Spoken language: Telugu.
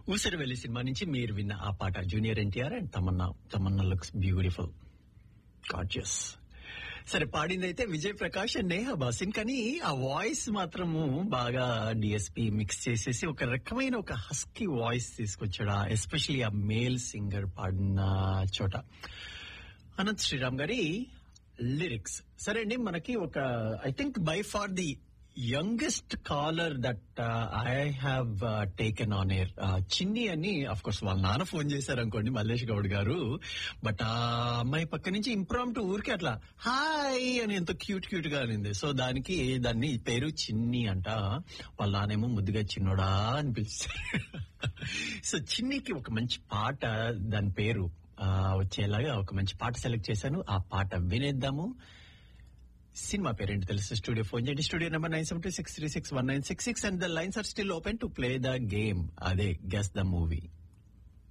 ఊసరి వెళ్ళి సినిమా నుంచి మీరు విన్న ఆ పాట junior NTR and Tamannaah Tamannaah looks beautiful gorgeous సరే పాడింది అయితే విజయ్ ప్రకాష్ అండ్ నేహా బాసిన్ కానీ ఆ వాయిస్ మాత్రము బాగా డిఎస్పి మిక్స్ చేసేసి ఒక రకమైన ఒక హస్కీ వాయిస్ తీసుకొచ్చాడు ఎస్పెషలీ ఆ మేల్ సింగర్ పాడిన చోట అనంత్ శ్రీరామ్ గారి లిరిక్స్ సరే అండి మనకి ఒక I think by far the youngest caller that I have taken on air Chinni అని అఫ్ కోర్స్ వాళ్ళ నాన్న ఫోన్ చేశారు అనుకోండి మల్లేష్ గౌడ్ గారు బట్ ఆ అమ్మాయి పక్క నుంచి ఇంప్రామ్ టు ఊరికి అట్లా హాయ్ అని ఎంతో క్యూట్ క్యూట్ గా అనింది సో దానికి దాన్ని పేరు చిన్ని అంట వాళ్ళ నానేమో ముద్దుగా చిన్నోడా అని పిలిచారు సో చిన్నికి ఒక మంచి పాట దాని పేరు ఆ, వచ్చేలాగా ఒక మంచి పాట సెలెక్ట్ చేశాను ఆ పాట వినేద్దాము సినిమా పేరేంటి తెలుసు స్టూడియో ఫోన్ చేయండి studio number nine seven two six three six one nine six six and the lines are still open to play the game అదే గెస్ ద మూవీ